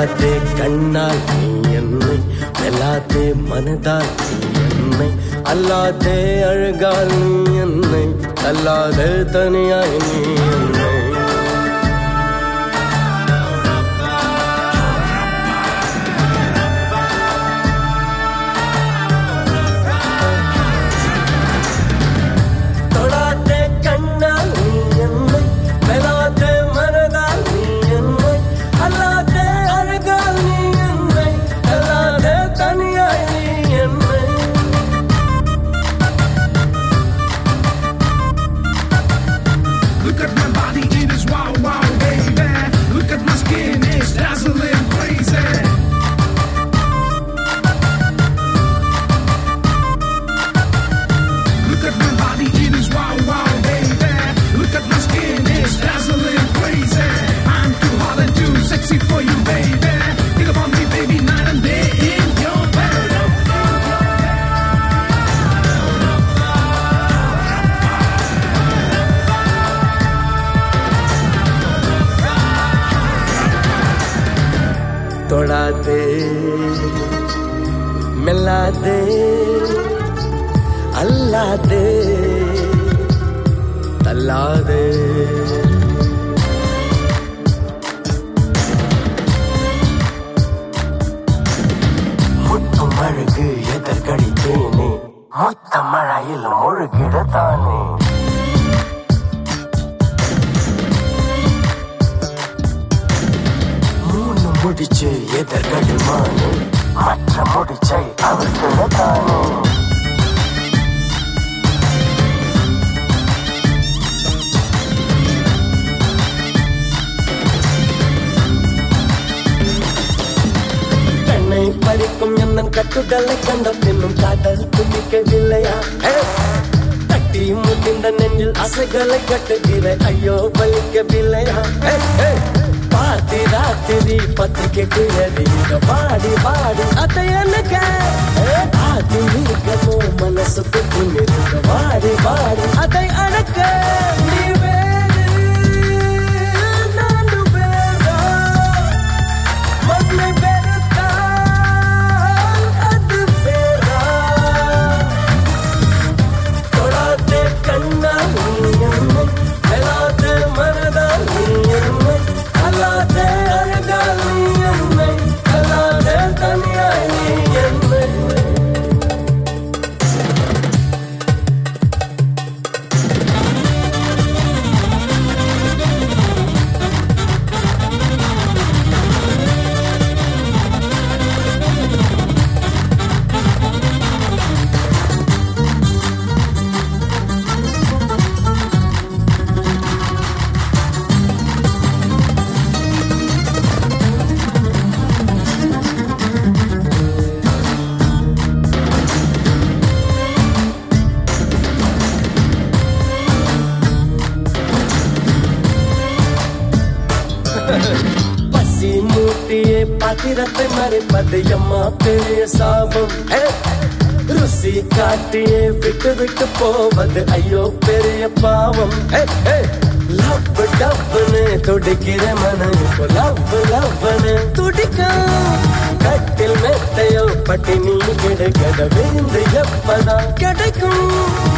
தொடாதே கண்ணால் நீ என்னை வெல்லாதே மனதால் நீ என்னை அல்லாதே அழகால் நீ என்னை அல்லாதே தனியாய் நீ என்னை தொடாதே கண்ணால் நீ என்னை வெல்லாதே மனதால் நீ என்னை அல்லாதே அழகால் நீ என்னை அல்லாதே தனியாய் நீ என்னை Look at my body, it is wow, wow, baby. Look at my skin, it's dazzling crazy. Look at my body, it is wow, wow, baby. Look at my skin, it's dazzling crazy. I'm too hot and too sexy for you, baby. Think about me, baby, night and day in your bed. தொடாதே மெல்லாதே அல்லாதே தள்ளாதே முட்டும் அழகு எதற்கடித்தேனே மொத்த மழையில் முழுகிடத்தானே மூணு முடிச்சு எதற்கடிமானே மற்ற முடிச்சை அவர்கிடத்தானே கண்ணை பறிக்கும் என்னன் கட்டுதலை கண்ட பின்னும் காதல் துணிக்கவில்லையா ஏ! தட்டி முதிர்ந்த நெஞ்சில் அசைகளை கட்டுகிற ஐயோ வலிக்கவில்லையா ஏ, ஏ! பாத்தி ராத்திரி பத்திரிக்கைக்கு எறிகிற பாடி பாடி அதை எனக்கு ஆதி நீக்கமோ மனசுக்கு துணிருக்க வாடி வாடி அதை அடக்க நீ வேறு நானும் வேறா மண்ணை வெறுத்தால் அது வேறா தொடாதே கண்ணால் நீ என்னை வெல்லாதே மனதால் நீ என்னை அல்லாதே அழகால் நீ என்னை அல்லாதே தனியாய் நீ என்னை பசி மூட்டியே பாத்திரத்தை மறைப்பது எம்மா பெரிய சாபம் ஏ! ருசி காட்டியே விட்டு விட்டு போவது ஐயோ பெரிய பாவம் ஏ, ஏ! லவ் டவ்னு துடிக்கிற மனம் இப்போ லவ் லவ்னு துடிக்கும் கட்டில் மெத்தையோ பட்டினி கிடக்கட விருந்து எப்பதான் கிடைக்கும்